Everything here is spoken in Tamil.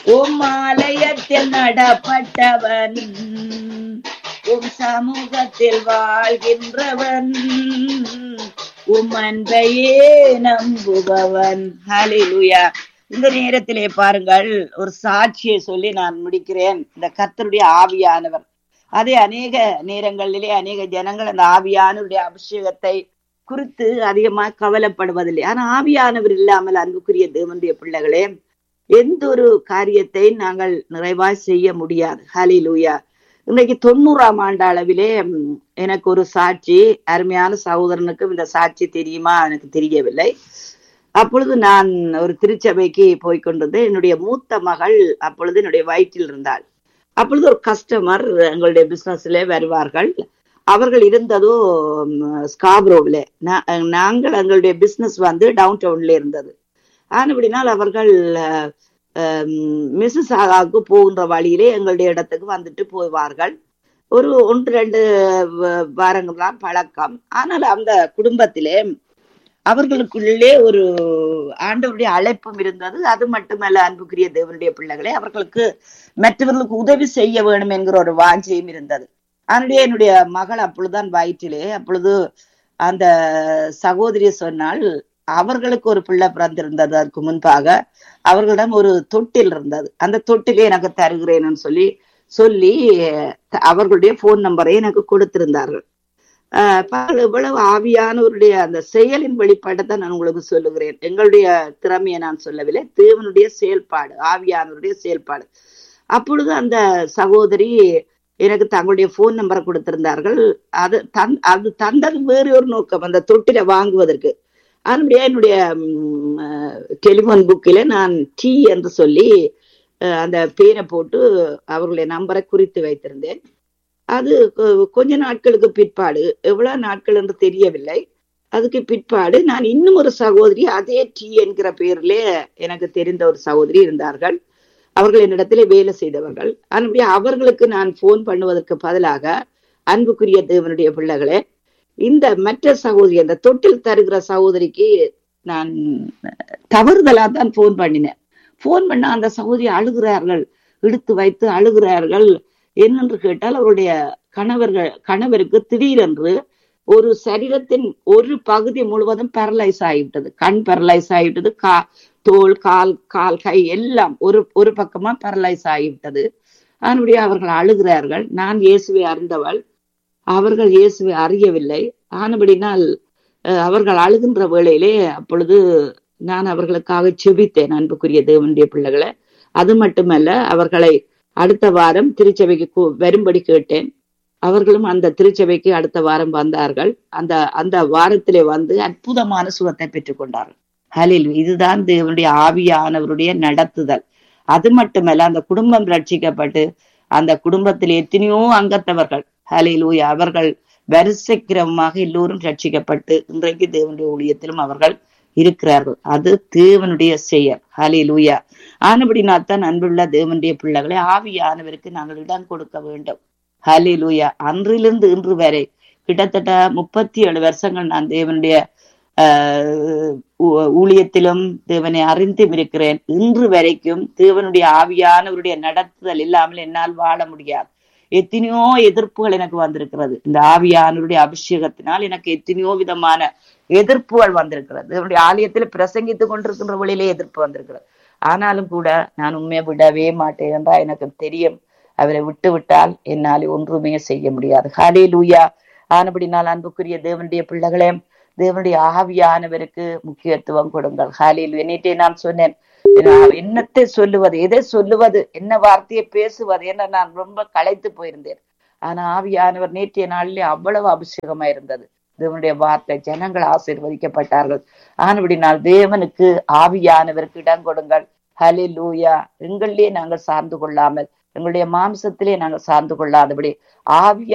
உம் ஆலயத்தில் நடப்பட்டவன் உம் சமூகத்தில் வாழ்கின்றவன் உம் அன்பையே நம்புபவன் ஹalleluya இந்த நேரத்திலே பாருங்கள் ஒரு சாட்சியை சொல்லி நான் முடிக்கிறேன் இந்த கர்த்தருடைய ஆவியானவர் அதே அநேக நேரங்களிலே அநேக ஜனங்கள் அந்த ஆவியானவருடைய அபிஷேகத்தை குறித்து அதிகமா கவலைப்படுவதில்லை ஆனா ஆவியானவர் இல்லாமல் அன்புக்குரிய தேவனுடைய பிள்ளைகளே எந்த ஒரு காரியத்தை நாங்கள் நிறைவாய் செய்ய முடியாது ஹalleluya இன்றைக்கு தொண்ணூறாம் ஆண்டு அளவிலே ம், எனக்கு ஒரு சாட்சி அருமையான சகோதரனுக்கும் இந்த சாட்சி தெரியுமா எனக்கு தெரியவில்லை அப்பொழுது நான் ஒரு திருச்சபைக்கு போய் கொண்டிருந்தேன் என்னுடைய மூத்த மகள் அப்பொழுது என்னுடைய வயிற்றில் இருந்தாள் அப்பொழுது ஒரு கஸ்டமர் எங்களுடைய பிசினஸ்ல வருவார்கள் அவர்கள் இருந்ததோ ஸ்காப்ரோவில் நாங்கள் எங்களுடைய பிசினஸ் வந்து டவுன் டவுன்ல இருந்தது ஆனபடினால் அவர்கள் மிஸ்ஸஸ் ஆகாவுக்கு போகின்ற வழியிலே எங்களுடைய இடத்துக்கு வந்துட்டு போவார்கள் ஒரு ஒன்று ரெண்டு வ- வாரங்கள் தான் பழக்கம் ஆனால் அந்த குடும்பத்திலே அவர்களுக்குள்ளே ஒரு ஆண்டவருடைய அழைப்பும் இருந்தது அது மட்டுமல்ல அன்புக்குரிய தேவனுடைய பிள்ளைகளே அவர்களுக்கு மற்றவர்களுக்கு உதவி செய்ய வேண்டும் என்கிற ஒரு வாஞ்சையும் இருந்தது அதனுடைய என்னுடைய மகள் அப்பொழுதுதான் வயிற்றிலே அப்பொழுது அந்த சகோதரி சொன்னால் அவர்களுக்கு ஒரு பிள்ளை பிறந்திருந்தது அதுக்கு முன்பாக அவர்களிடம் ஒரு தொட்டில் இருந்தது அந்த தொட்டிலே எனக்கு தருகிறேன்னு சொல்லி சொல்லி த- அவர்களுடைய போன் நம்பரை எனக்கு கொடுத்திருந்தார்கள் ஆஹ் பாருங்க, இவ்வளவு ஆவியானவருடைய அந்த செயலின் வெளிப்பாட்டை நான் உங்களுக்கு சொல்லுகிறேன் எங்களுடைய திறமையை நான் சொல்லவில்லை தேவனுடைய செயல்பாடு ஆவியானவருடைய செயல்பாடு அப்பொழுது அந்த சகோதரி எனக்கு தங்களுடைய போன் நம்பரை கொடுத்திருந்தார்கள் அது தன் அது தந்தது வேறு ஒரு நோக்கம் அந்த தொட்டில வாங்குவதற்கு அதனுடைய என்னுடைய டெலிபோன் புக்கில நான் டி என்று சொல்லி அஹ், அந்த பேரை போட்டு அவர்களுடைய நம்பரை குறித்து வைத்திருந்தேன் அது கொ- கொஞ்ச நாட்களுக்கு பிற்பாடு எவ்வளவு நாட்கள் என்று தெரியவில்லை அதுக்கு பிற்பாடு நான் இன்னும் ஒரு சகோதரி அதே டி என்கிற பேரிலே எனக்கு தெரிந்த ஒரு சகோதரி இருந்தார்கள் அவர்கள் என்னிடத்திலே வேலை செய்தவர்கள் அதனுடைய அவர்களுக்கு நான் போன் பண்ணுவதற்கு பதிலாக அன்புக்குரிய தேவனுடைய பிள்ளைகளே இந்த மற்ற சகோதரி அந்த தொட்டில் தருகிற சகோதரிக்கு நான் தவறுதலா தான் போன் பண்ணினேன் போன் பண்ண அந்த சகோதரி அழுகிறார்கள் இழுத்து வைத்து அழுகிறார்கள் என்னென்று கேட்டால் அவருடைய கணவர்கள் கணவருக்கு திடீரென்று ஒரு சரீரத்தின் ஒரு பகுதி முழுவதும் பேரலைஸ் ஆகிவிட்டது கண் பேரலைஸ் ஆகிவிட்டது கா தோல் கால் கால் கை எல்லாம் ஒரு ஒரு பக்கமா பேரலைஸ் ஆகிவிட்டது அதனுடைய அவர்கள் அழுகிறார்கள் நான் இயேசுவை அறிந்தவள் அவர்கள் இயேசுவை அறியவில்லை ஆனபடினால் அஹ், அவர்கள் அழுகின்ற வேளையிலே அப்பொழுது நான் அவர்களுக்காக செபித்தேன் அன்புக்குரிய தேவனுடைய பிள்ளைகளை அது மட்டுமல்ல அவர்களை அடுத்த வாரம் திருச்சபைக்கு கூ- வரும்படி கேட்டேன் அவர்களும் அந்த திருச்சபைக்கு அடுத்த வாரம் வந்தார்கள் அந்த அந்த வாரத்திலே வந்து அற்புதமான சுகத்தை பெற்றுக்கொண்டார்கள் ஹலில் இதுதான் தேவனுடைய ஆவியானவருடைய நடத்துதல் அது மட்டுமல்ல அந்த குடும்பம் ரட்சிக்கப்பட்டு அந்த குடும்பத்தில் எத்தனையோ அங்கத்தவர்கள் ஹலிலூயா அவர்கள் வரிசைக்கிரமமாக எல்லோரும் ரட்சிக்கப்பட்டு இன்றைக்கு தேவனுடைய ஊழியத்திலும் அவர்கள் இருக்கிறார்கள் அது தேவனுடைய செயல் ஹலிலூயா ஆனபடினால் தான் அன்புள்ள தேவனுடைய பிள்ளைகளை ஆவியானவருக்கு நாங்கள் இடம் கொடுக்க வேண்டும் ஹலிலூயா அன்றிலிருந்து இன்று வரை கிட்டத்தட்ட முப்பத்தி ஏழு வருஷங்கள் நான் தேவனுடைய ஆஹ் ஊ- ஊழியத்திலும் தேவனை அறிந்தும் இருக்கிறேன் இன்று வரைக்கும் தேவனுடைய ஆவியானவருடைய நடத்துதல் இல்லாமல் என்னால் வாழ முடியாது எத்தனையோ எதிர்ப்புகள் எனக்கு வந்திருக்கிறது இந்த ஆவியானவருடைய அபிஷேகத்தினால் எனக்கு எத்தனையோ விதமான எதிர்ப்புகள் வந்திருக்கிறது தேவனுடைய ஆலயத்தில் பிரசங்கித்துக் கொண்டிருக்கின்ற வழியிலே எதிர்ப்பு வந்திருக்கிறது ஆனாலும் கூட நான் உண்மையை விடவே மாட்டேன் என்றா எனக்கு தெரியும் அவரை விட்டு விட்டால் என்னாலே ஒன்றுமே செய்ய முடியாது ஹலே லூயா ஆனபடினால் அன்புக்குரிய தேவனுடைய பிள்ளைகளே தேவனுடைய ஆவியானவருக்கு முக்கியத்துவம் கொடுங்கள் ஹாலில் என்னிட்டே நான் சொன்னேன் நான் என்னத்தை சொல்லுவது எதை சொல்லுவது என்ன வார்த்தையை பேசுவது என நான் ரொம்ப களைத்து போயிருந்தேன் ஆனா ஆவியானவர் நேற்றைய நாளிலே அவ்வளவு அபிஷேகமா இருந்தது தேவனுடைய வார்த்தை ஜனங்கள் ஆசீர்வதிக்கப்பட்டார்கள் ஆனபடினால் தேவனுக்கு ஆவியானவருக்கு இடம் கொடுங்கள் ஹலே லூயா எங்களிலே நாங்கள் சார்ந்து கொள்ளாமல் எங்களுடைய மாம்சத்திலே நாங்கள் சார்ந்து கொள்ளாதபடி ஆவியா